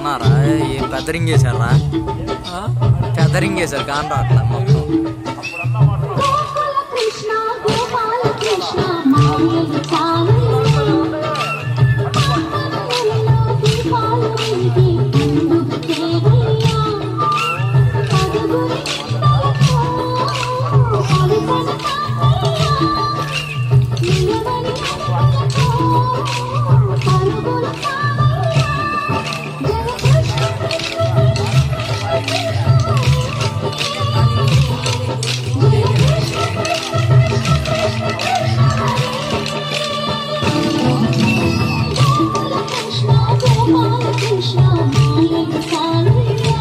ఉన్నారా ఏం పెద్దరింగేశారా పెద్దరింగేశారు కాంట్రా అట్లా మొత్తం కృష్ణ గోపాల కృష్ణ మాయలు చాలయ్యా దీపాలు వెలిగి ముందుకు తేవయ్యా పరుగురి పలుకన తాతయ్యా నిలవని పరుగుల తాతయ్యా జయ కృష్ణ గోపాల కృష్ణ మాయలు చాలయ్యా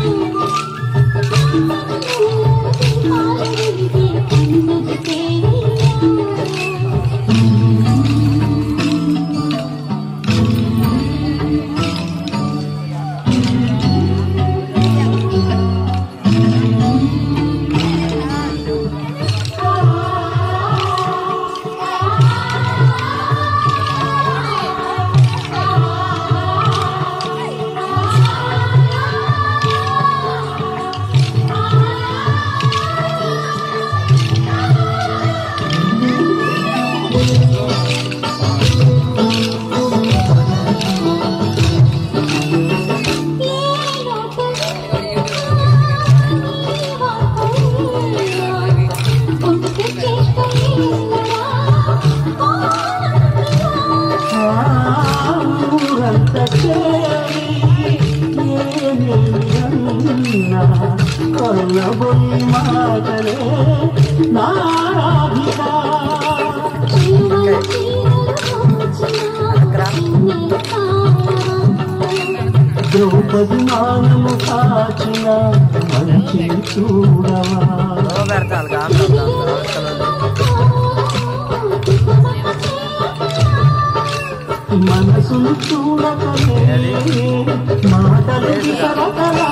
దీపాలు వెలిగి ముందుకు తేవయ్యా ఊరంత చేరి ఏమేమియన్నా కొల్లబొల్లి మాటలే నారాధిక ద్రౌపది మానము కాచిన మంచి చూడవా ఓ పెడతాను కాంట్రా మనసును చూడకనే మాటలు విసరకరా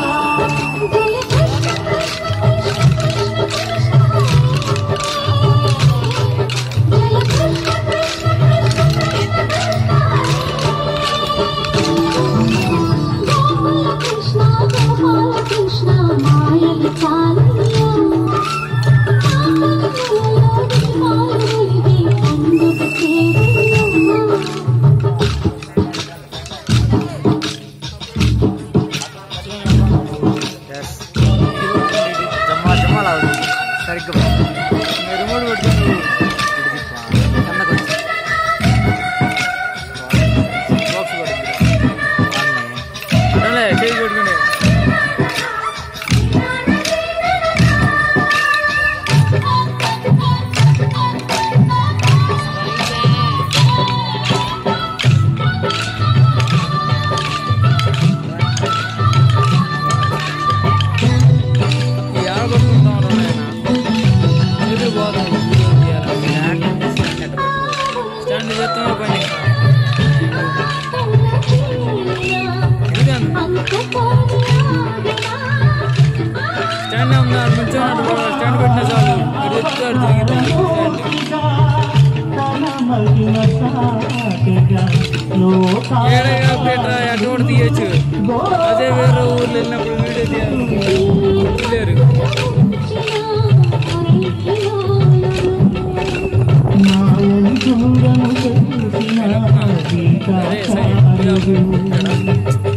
కృష్ణ గోపాల కృష్ణ మాయలు చాలయ్యా దీపాలు వెలిగి అందుకు చేరయ్యా ఎస్ జమ్మా జమ్మా లాగు సరిగ్గా రిమోట్ కొట్టుకుంటూ కిందకు వచ్చి బాక్స్ కొట్టింది అట్లే చేయి కొట్టుకుంటే యాడ కొట్టుకుంటాం ఇది పోదాం స్టాండ్ చేస్తాం పని ఇది స్టాండ్ ఉందా కొంచెం స్టాండ్ పెట్టిన చాలు ఇది ఎత్తుతాడు తిరిగి తన మహిమ సాటిగా లోకా ఏడగా పెట్టరా అటువంటి తీయచ్చు అదే వేరే ఊర్లో వెళ్ళినప్పుడు వీడియో తీయలేరు మాయని దూరము చేసిన గీతా అరే సరే సాగరు.